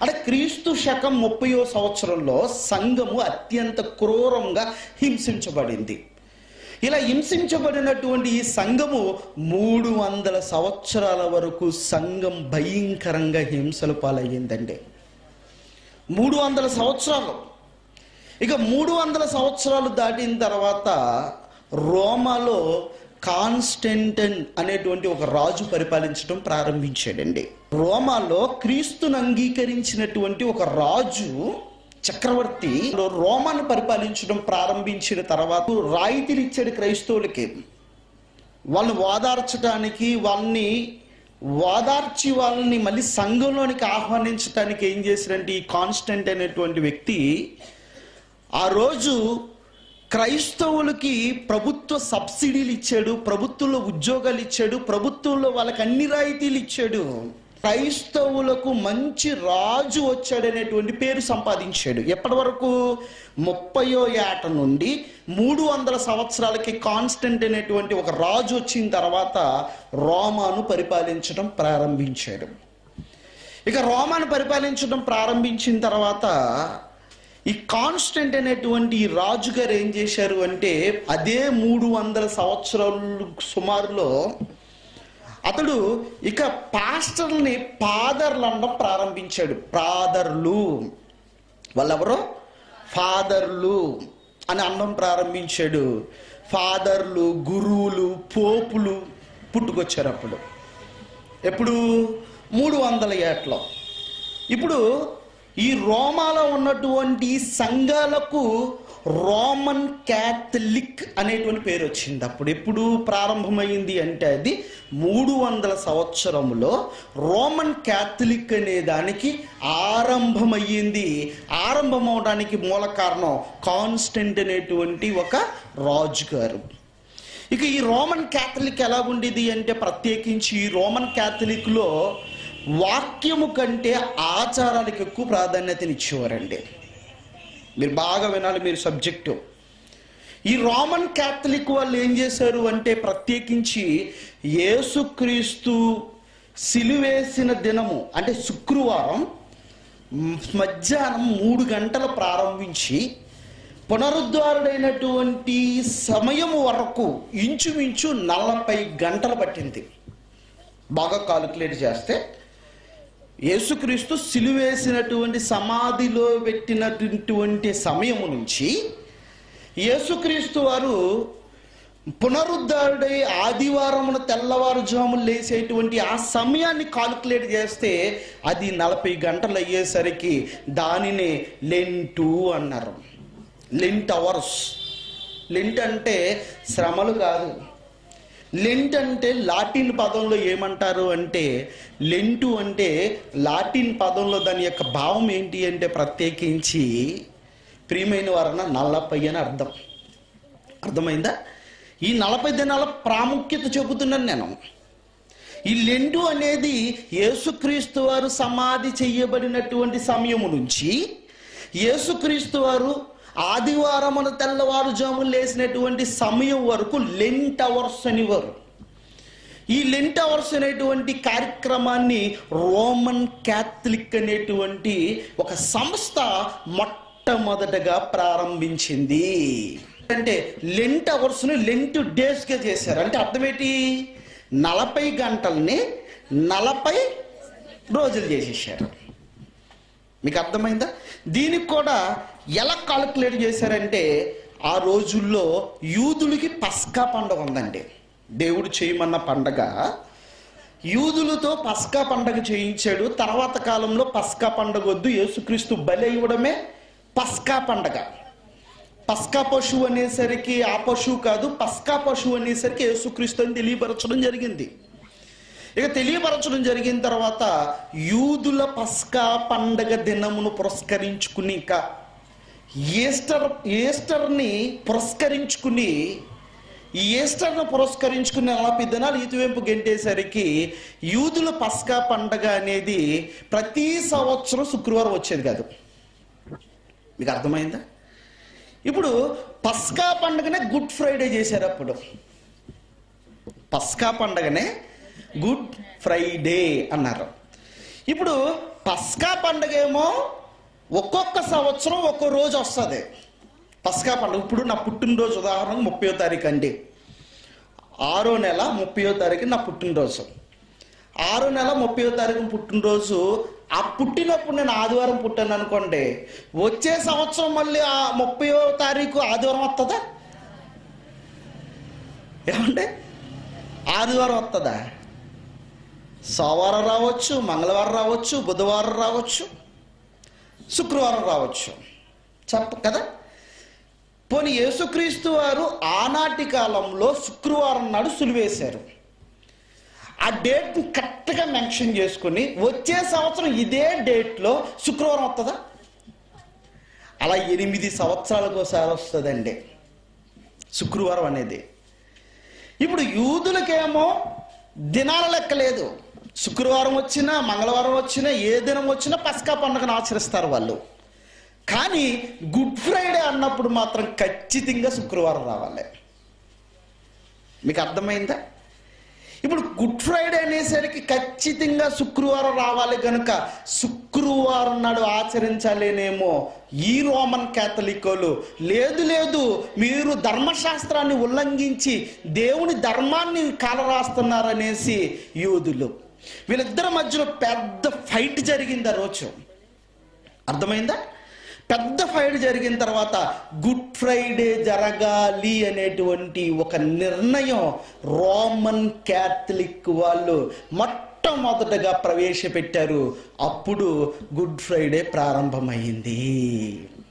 అంటే క్రీస్తు శకం ముప్పయో సంవత్సరంలో సంఘము అత్యంత క్రూరంగా హింసించబడింది ఇలా హింసించబడినటువంటి ఈ సంఘము మూడు వందల సంవత్సరాల వరకు సంఘం భయంకరంగా హింసలు పాలయ్యిందండి మూడు వందల సంవత్సరాలు ఇక మూడు వందల సంవత్సరాలు దాటిన తర్వాత రోమాలో కాన్స్టెంటన్ అనేటువంటి ఒక రాజు పరిపాలించడం ప్రారంభించాడండి రోమాలో క్రీస్తును అంగీకరించినటువంటి ఒక రాజు చక్రవర్తి రోమాను పరిపాలించడం ప్రారంభించిన తర్వాత రాయితీలు ఇచ్చాడు క్రైస్తవులకి వాళ్ళని ఓదార్చడానికి వాళ్ళని ఓదార్చి వాళ్ళని మళ్ళీ సంఘంలోనికి ఆహ్వానించడానికి ఏం చేశారంటే ఈ కాన్స్టెంట్ అనేటువంటి వ్యక్తి ఆ రోజు క్రైస్తవులకి ప్రభుత్వ సబ్సిడీలు ఇచ్చాడు ప్రభుత్వంలో ఉద్యోగాలు ఇచ్చాడు ప్రభుత్వంలో వాళ్ళకి అన్ని రాయితీలు ఇచ్చాడు క్రైస్తవులకు మంచి రాజు వచ్చాడనేటువంటి పేరు సంపాదించాడు ఎప్పటి వరకు ముప్పయో ఏట నుండి మూడు వందల సంవత్సరాలకి కాన్స్టెంట్ అనేటువంటి ఒక రాజు వచ్చిన తర్వాత రోమాను పరిపాలించడం ప్రారంభించాడు ఇక రోమాను పరిపాలించడం ప్రారంభించిన తర్వాత ఈ కాన్స్టెంట్ అనేటువంటి ఈ రాజుగారు ఏం చేశారు అంటే అదే మూడు వందల సంవత్సరాలు సుమారులో అతడు ఇక పాస్టర్ని పాదర్లు అనడం ప్రారంభించాడు పాదర్లు వాళ్ళెవరో ఫాదర్లు అని అనడం ప్రారంభించాడు ఫాదర్లు గురువులు పోపులు పుట్టుకొచ్చారు అప్పుడు ఎప్పుడు మూడు వందల ఏట్లో ఇప్పుడు ఈ రోమాలో ఉన్నటువంటి సంఘాలకు రోమన్ క్యాథలిక్ అనేటువంటి పేరు వచ్చింది అప్పుడు ఎప్పుడు ప్రారంభమైంది అంటే అది మూడు వందల సంవత్సరంలో రోమన్ క్యాథలిక్ అనే దానికి ఆరంభమయ్యింది ఆరంభం అవడానికి మూల కారణం కాన్స్టెంట్ అనేటువంటి ఒక రాజుగారు ఇక ఈ రోమన్ క్యాథలిక్ ఎలా ఉండేది అంటే ప్రత్యేకించి ఈ రోమన్ క్యాథలిక్లో వాక్యము కంటే ఆచారాలకు ఎక్కువ ప్రాధాన్యతనిచ్చేవారండి మీరు బాగా వినాలి మీరు సబ్జెక్టు ఈ రోమన్ క్యాథలిక్ వాళ్ళు ఏం చేశారు అంటే ప్రత్యేకించి యేసుక్రీస్తు సిలువేసిన దినము అంటే శుక్రవారం మ్, మధ్యాహ్నం మూడు గంటలు ప్రారంభించి పునరుద్ధారుడైనటువంటి సమయం వరకు ఇంచుమించు నలభై గంటలు పట్టింది బాగా కాలిక్యులేట్ చేస్తే యేసుక్రీస్తు సిలువేసినటువంటి సమాధిలో పెట్టినటువంటి సమయము నుంచి యేసుక్రీస్తు వారు పునరుద్ధారుడై ఆదివారమున తెల్లవారుజాములు లేసేటువంటి ఆ సమయాన్ని కాలిక్యులేట్ చేస్తే అది నలభై గంటలు అయ్యేసరికి దానినే లెంటు అన్నారు లెంట్ అవర్స్ లెంట్ అంటే శ్రమలు కాదు లెంట్ అంటే లాటిన్ పదంలో ఏమంటారు అంటే లెంటు అంటే లాటిన్ పదంలో దాని యొక్క భావం ఏంటి అంటే ప్రత్యేకించి ప్రియమైన వారన నల్లపై అని అర్థం అర్థమైందా ఈ నలభై దినాల ప్రాముఖ్యత చెబుతున్నాను నేను ఈ లెండు అనేది యేసుక్రీస్తు వారు సమాధి చెయ్యబడినటువంటి సమయము నుంచి యేసుక్రీస్తు వారు ఆదివారమున తెల్లవారుజాములు లేసినటువంటి సమయం వరకు లెంట్ అవర్స్ అనేవారు ఈ లెంట్ అవర్స్ అనేటువంటి కార్యక్రమాన్ని రోమన్ క్యాథలిక్ అనేటువంటి ఒక సంస్థ మొట్టమొదటగా ప్రారంభించింది అంటే లెంట్ అవర్స్ను లెంట్ డేస్గా చేశారు అంటే అర్థమేంటి నలభై గంటల్ని నలభై రోజులు చేసేసారు మీకు అర్థమైందా దీనికి కూడా ఎలా కాలిక్యులేట్ చేశారంటే ఆ రోజుల్లో యూదులకి పస్కా పండగ ఉందండి దేవుడు చేయమన్న పండగ యూదులతో పస్కా పండగ చేయించాడు తర్వాత కాలంలో పస్కా పండగ వద్దు యేసుక్రీస్తు బలి ఇవ్వడమే పస్కా పండగ పస్కా పశువు అనేసరికి ఆ పశువు కాదు పస్కా పశువు అనేసరికి యేసుక్రీస్తు అని తెలియపరచడం జరిగింది ఇక తెలియపరచడం జరిగిన తర్వాత యూదుల పస్కా పండగ దినమును పురస్కరించుకుని ఇక ఈస్టర్ ఈస్టర్ని పురస్కరించుకుని ఈ ఈస్టర్ను పురస్కరించుకుని నలభై దినాలు ఈతివైపు గెంటేసరికి యూదుల పస్కా పండగ అనేది ప్రతి సంవత్సరం శుక్రవారం వచ్చేది కాదు మీకు అర్థమైందా ఇప్పుడు పస్కా పండుగనే గుడ్ ఫ్రైడే చేశారు అప్పుడు పస్కా పండగనే గుడ్ ఫ్రైడే అన్నారు ఇప్పుడు పస్కా పండుగ ఏమో ఒక్కొక్క సంవత్సరం ఒక్కో రోజు వస్తుంది పస్కా పండుగ ఇప్పుడు నా పుట్టినరోజు ఉదాహరణకు ముప్పయో తారీఖు అండి ఆరో నెల ముప్పయో తారీఖు నా పుట్టినరోజు ఆరో నెల ముప్పయో తారీఖు పుట్టినరోజు ఆ పుట్టినప్పుడు నేను ఆదివారం పుట్టాను అనుకోండి వచ్చే సంవత్సరం మళ్ళీ ఆ ముప్పయో తారీఖు ఆదివారం వస్తుందా ఏమంటే ఆదివారం వస్తుందా సోమవారం రావచ్చు మంగళవారం రావచ్చు బుధవారం రావచ్చు శుక్రవారం రావచ్చు చెప్ప కదా పోనీ యేసుక్రీస్తు వారు ఆనాటి కాలంలో శుక్రవారం నాడు సులువేశారు ఆ డేట్ కరెక్ట్గా మెన్షన్ చేసుకుని వచ్చే సంవత్సరం ఇదే డేట్లో శుక్రవారం వస్తుందా అలా ఎనిమిది సంవత్సరాలకు ఒకసారి వస్తుందండి శుక్రవారం అనేది ఇప్పుడు యూదులకేమో దినాల లెక్క లేదు శుక్రవారం వచ్చినా మంగళవారం వచ్చినా ఏ దినం వచ్చినా పస్కా పండుగను ఆచరిస్తారు వాళ్ళు కానీ గుడ్ ఫ్రైడే అన్నప్పుడు మాత్రం ఖచ్చితంగా శుక్రవారం రావాలి మీకు అర్థమైందా ఇప్పుడు గుడ్ ఫ్రైడే అనేసరికి ఖచ్చితంగా శుక్రవారం రావాలి కనుక శుక్రవారం నాడు ఆచరించాలేనేమో ఈ రోమన్ క్యాథలికోలు లేదు లేదు మీరు ధర్మశాస్త్రాన్ని ఉల్లంఘించి దేవుని ధర్మాన్ని కాలరాస్తున్నారనేసి యూదులు వీళ్ళిద్దరి మధ్యలో పెద్ద ఫైట్ జరిగింది ఆ రోజు అర్థమైందా పెద్ద ఫైట్ జరిగిన తర్వాత గుడ్ ఫ్రైడే జరగాలి అనేటువంటి ఒక నిర్ణయం రోమన్ క్యాథలిక్ వాళ్ళు మొట్టమొదటగా ప్రవేశపెట్టారు అప్పుడు గుడ్ ఫ్రైడే ప్రారంభమైంది